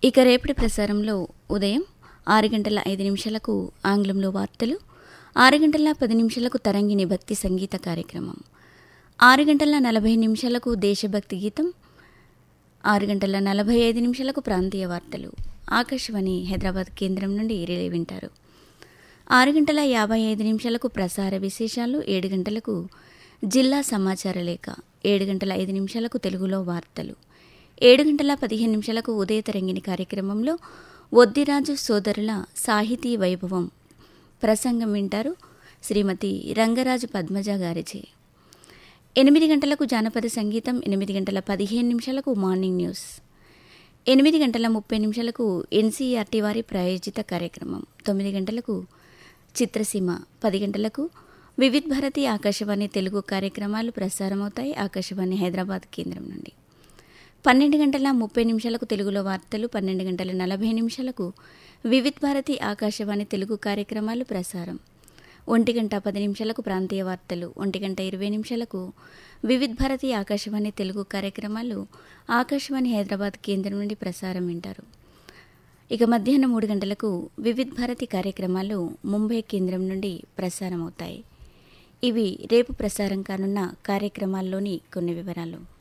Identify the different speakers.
Speaker 1: ఇక రేపటి ప్రసారంలో ఉదయం ఆరు గంటల ఐదు నిమిషాలకు ఆంగ్లంలో వార్తలు ఆరు గంటల పది నిమిషాలకు తరంగిణి భక్తి సంగీత కార్యక్రమం ఆరు గంటల నలభై నిమిషాలకు దేశభక్తి గీతం ఆరు గంటల నలభై ఐదు నిమిషాలకు ప్రాంతీయ వార్తలు ఆకాశవాణి హైదరాబాద్ కేంద్రం నుండి రిలే వింటారు ఆరు గంటల యాభై ఐదు నిమిషాలకు ప్రసార విశేషాలు ఏడు గంటలకు జిల్లా సమాచార లేఖ ఏడు గంటల ఐదు నిమిషాలకు తెలుగులో వార్తలు ఏడు గంటల పదిహేను నిమిషాలకు ఉదయ తరంగిణి కార్యక్రమంలో ఒద్దిరాజు సోదరుల సాహితీ వైభవం ప్రసంగం వింటారు శ్రీమతి రంగరాజు పద్మజ గారిచే ఎనిమిది గంటలకు జానపద సంగీతం ఎనిమిది గంటల పదిహేను నిమిషాలకు మార్నింగ్ న్యూస్ ఎనిమిది గంటల ముప్పై నిమిషాలకు ఎన్సీఆర్టీ వారి ప్రాయోజిత కార్యక్రమం తొమ్మిది గంటలకు చిత్రసీమ పది గంటలకు వివిధ్ భారతి ఆకాశవాణి తెలుగు కార్యక్రమాలు ప్రసారమవుతాయి ఆకాశవాణి హైదరాబాద్ కేంద్రం నుండి పన్నెండు గంటల ముప్పై నిమిషాలకు తెలుగులో వార్తలు పన్నెండు గంటల నలభై నిమిషాలకు వివిధ్ భారతి ఆకాశవాణి తెలుగు కార్యక్రమాలు ప్రసారం ఒంటి గంట పది నిమిషాలకు ప్రాంతీయ వార్తలు ఒంటి గంట ఇరవై నిమిషాలకు వివిధ్ భారతి ఆకాశవాణి తెలుగు కార్యక్రమాలు ఆకాశవాణి హైదరాబాద్ కేంద్రం నుండి ప్రసారం వింటారు ఇక మధ్యాహ్నం మూడు గంటలకు వివిధ్ భారతి కార్యక్రమాలు ముంబై కేంద్రం నుండి ప్రసారం అవుతాయి ఇవి రేపు ప్రసారం కానున్న కార్యక్రమాల్లోని కొన్ని వివరాలు